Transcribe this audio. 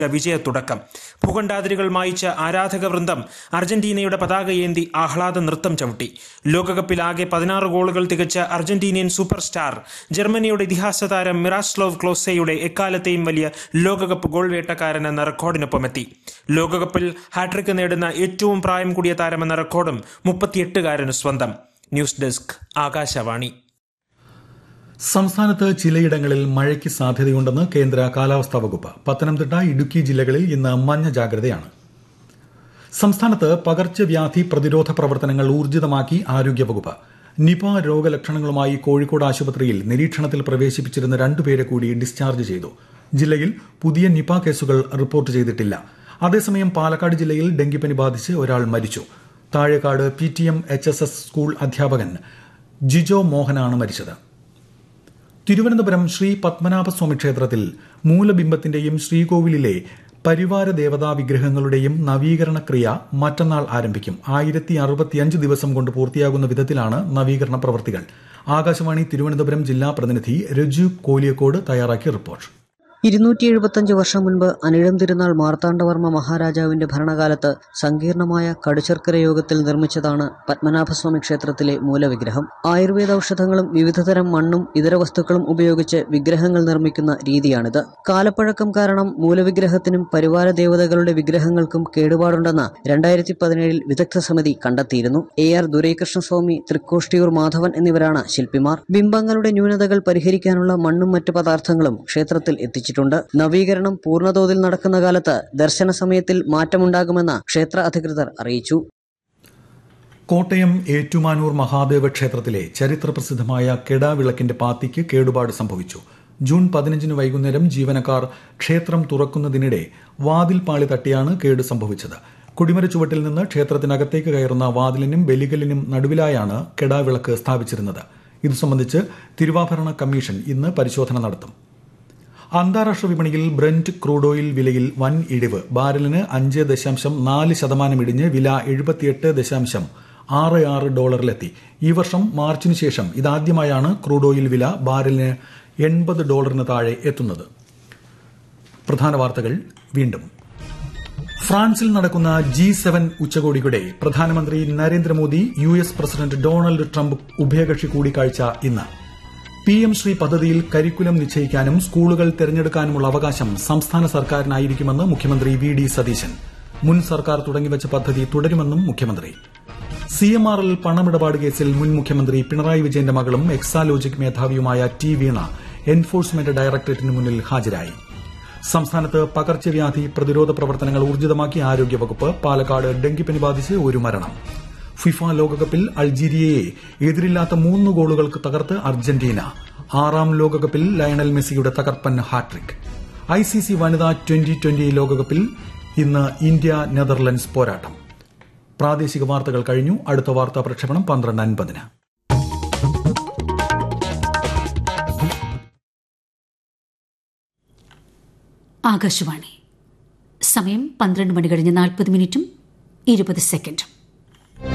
വിജയത്തുടക്കം ഭൂഖണ്ഡാതിരികൾ മായിച്ച ആരാധക വൃന്ദം അർജന്റീനയുടെ പതാകയേന്തി ആഹ്ലാദ നൃത്തം ചവിട്ടി ലോകകപ്പിൽ ആകെ പതിനാറ് ഗോളുകൾ തികച്ച അർജന്റീനിയൻ സൂപ്പർ സ്റ്റാർ ജർമ്മനിയുടെ ഇതിഹാസ താരം മിറാസ്ലോവ് ക്ലോസയുടെ എക്കാലത്തെയും വലിയ ലോകകപ്പ് ഗോൾ വേട്ടക്കാരൻ എന്ന റെക്കോർഡിനൊപ്പമെത്തി ലോകകപ്പിൽ ഹാട്രിക് നേടുന്ന ഏറ്റവും പ്രായം കൂടിയ താരമെന്ന റെക്കോർഡും മുപ്പത്തിയെട്ടുകാരന് സ്വന്തം ന്യൂസ് ഡെസ്ക് ആകാശവാണി സംസ്ഥാനത്ത് ചിലയിടങ്ങളിൽ മഴയ്ക്ക് സാധ്യതയുണ്ടെന്ന് കേന്ദ്ര കാലാവസ്ഥാ വകുപ്പ് പത്തനംതിട്ട ഇടുക്കി ജില്ലകളിൽ ഇന്ന് മഞ്ഞ ജാഗ്രതയാണ് സംസ്ഥാനത്ത് പകർച്ചവ്യാധി പ്രതിരോധ പ്രവർത്തനങ്ങൾ ഊർജിതമാക്കി ആരോഗ്യവകുപ്പ് നിപ രോഗലക്ഷണങ്ങളുമായി കോഴിക്കോട് ആശുപത്രിയിൽ നിരീക്ഷണത്തിൽ പ്രവേശിപ്പിച്ചിരുന്ന രണ്ടുപേരെ കൂടി ഡിസ്ചാർജ് ചെയ്തു ജില്ലയിൽ പുതിയ നിപ കേസുകൾ റിപ്പോർട്ട് ചെയ്തിട്ടില്ല അതേസമയം പാലക്കാട് ജില്ലയിൽ ഡെങ്കിപ്പനി ബാധിച്ച് ഒരാൾ മരിച്ചു Thazhekkad P T M H S S school അധ്യാപകൻ ജിജോ മോഹനാണ് മരിച്ചത് തിരുവനന്തപുരം ശ്രീ പത്മനാഭസ്വാമി ക്ഷേത്രത്തിൽ മൂലബിംബത്തിന്റെയും ശ്രീകോവിലിലെ പരിവാര ദേവതാ വിഗ്രഹങ്ങളുടെയും നവീകരണ ക്രിയ മറ്റന്നാൾ ആരംഭിക്കും ആയിരത്തി അറുപത്തിയഞ്ച് ദിവസം കൊണ്ട് പൂർത്തിയാകുന്ന വിധത്തിലാണ് നവീകരണ പ്രവൃത്തികൾ ആകാശവാണി തിരുവനന്തപുരം ജില്ലാ പ്രതിനിധി രജു കോലിയക്കോട് തയ്യാറാക്കിയ റിപ്പോർട്ട് ഇരുന്നൂറ്റി എഴുപത്തഞ്ച് വർഷം മുൻപ് അനിഴം തിരുനാൾ മാർത്താണ്ഡവർമ്മ മഹാരാജാവിന്റെ ഭരണകാലത്ത് സങ്കീർണമായ കടുശർക്കര യോഗത്തിൽ നിർമ്മിച്ചതാണ് പത്മനാഭസ്വാമി ക്ഷേത്രത്തിലെ മൂലവിഗ്രഹം ആയുർവേദ ഔഷധങ്ങളും വിവിധതരം മണ്ണും ഇതര വസ്തുക്കളും ഉപയോഗിച്ച് വിഗ്രഹങ്ങൾ നിർമ്മിക്കുന്ന രീതിയാണിത് കാലപ്പഴക്കം കാരണം മൂലവിഗ്രഹത്തിനും പരിവാര ദേവതകളുടെ വിഗ്രഹങ്ങൾക്കും കേടുപാടുണ്ടെന്ന് രണ്ടായിരത്തി പതിനേഴിൽ വിദഗ്ധ സമിതി കണ്ടെത്തിയിരുന്നു എ ആർ ദുരൈകൃഷ്ണസ്വാമി തൃക്കോഷ്ടിയൂർ മാധവൻ എന്നിവരാണ് ശില്പിമാർ ബിംബങ്ങളുടെ ന്യൂനതകൾ പരിഹരിക്കാനുള്ള മണ്ണും മറ്റു പദാർത്ഥങ്ങളും ക്ഷേത്രത്തിൽ എത്തിച്ചു വെച്ചിട്ടുണ്ട് നവീകരണം പൂർണ്ണതോതിൽ നടക്കുന്ന കാലത്ത് ദർശന സമയത്തിൽ മാറ്റമുണ്ടാകുമെന്ന് ക്ഷേത്ര അധികൃതർ അറിയിച്ചു കോട്ടയം ഏറ്റുമാനൂർ മഹാദേവ ക്ഷേത്രത്തിലെ ചരിത്രപ്രസിദ്ധമായ കെടാവിളക്കിന്റെ പാത്തിക്ക് കേടുപാട് സംഭവിച്ചു ജൂൺ പതിനഞ്ചിന് വൈകുന്നേരം ജീവനക്കാർ ക്ഷേത്രം തുറക്കുന്നതിനിടെ വാതിൽ പാളി തട്ടിയാണ് കേട് സംഭവിച്ചത് കൊടിമര ചുവട്ടിൽ നിന്ന് ക്ഷേത്രത്തിനകത്തേക്ക് കയറുന്ന വാതിലിനും ബലികലിനും നടുവിലായാണ് കെടാവിളക്ക് സ്ഥാപിച്ചിരുന്നത് ഇതു സംബന്ധിച്ച് തിരുവാഭരണ കമ്മീഷൻ ഇന്ന് പരിശോധന നടത്തും അന്താരാഷ്ട്ര വിപണിയിൽ ബ്രന്റ് ക്രൂഡ് ഓയിൽ വിലയിൽ വൻ ഇടിവ് ബാരലിന് അഞ്ച് ദശാംശം നാല് ശതമാനം ഇടിഞ്ഞ് വില എഴുപത്തിയെട്ട് ദശാംശം ആറ് ആറ് ഡോളറിലെത്തി ഈ വർഷം മാർച്ചിന് ശേഷം ഇതാദ്യമായാണ് ക്രൂഡ് ഓയിൽ വില ബാരലിന് എൺപത് ഡോളറിന് താഴെ എത്തുന്നത് പ്രധാന വാർത്തകൾ വീണ്ടും ഫ്രാൻസിൽ നടക്കുന്ന ജി സെവൻ ഉച്ചകോടിയുടെ പ്രധാനമന്ത്രി Narendra Modi U S president Donald Trump ഉഭയകക്ഷി കൂടിക്കാഴ്ച ഇന്ന് പി എം ശ്രീ പദ്ധതിയിൽ കരിക്കുലം നിശ്ചയിക്കാനും സ്കൂളുകൾ തെരഞ്ഞെടുക്കാനുമുള്ള അവകാശം സംസ്ഥാന സർക്കാരിനായിരിക്കുമെന്ന് മുഖ്യമന്ത്രി വി ഡി സതീശൻ മുൻ സർക്കാർ തുടങ്ങിവച്ച പദ്ധതി തുടരുമെന്നും മുഖ്യമന്ത്രി സി എം ആർ എൽ പണമിടപാട് കേസിൽ മുൻ മുഖ്യമന്ത്രി പിണറായി വിജയന്റെ മകളും എക്സാലോജിക് മേധാവിയുമായ ടി വീണ എൻഫോഴ്സ്മെന്റ് ഡയറക്ടറേറ്റിന് മുന്നിൽ ഹാജരായി സംസ്ഥാനത്ത് പകർച്ചവ്യാധി പ്രതിരോധ പ്രവർത്തനങ്ങൾ ഊർജിതമാക്കി ആരോഗ്യവകുപ്പ് പാലക്കാട് ഡെങ്കിപ്പനി ബാധിച്ച് ഒരു മരണം ഫിഫ ലോകകപ്പിൽ അൾജീരിയയെ എതിരില്ലാത്ത മൂന്ന് ഗോളുകൾക്ക് തകർത്ത് അർജന്റീന ആറാം ലോകകപ്പിൽ ലയണൽ മെസ്സിയുടെ തകർപ്പൻ ഹാട്രിക് ഐസിസി വനിതാ ട്വന്റി ട്വന്റി ലോകകപ്പിൽ ഇന്ന് ഇന്ത്യ നെതർലൻഡ്സ് പോരാട്ടം പ്രാദേശിക വാർത്തകൾ കഴിഞ്ഞു അടുത്ത വാർത്താ പ്രക്ഷേപണം പന്ത്രണ്ട് അൻപതിന് ആകാശവാണി സമയം പന്ത്രണ്ട് മണി കഴിഞ്ഞ് നാൽപ്പത് മിനിറ്റും ഇരുപത് സെക്കൻഡും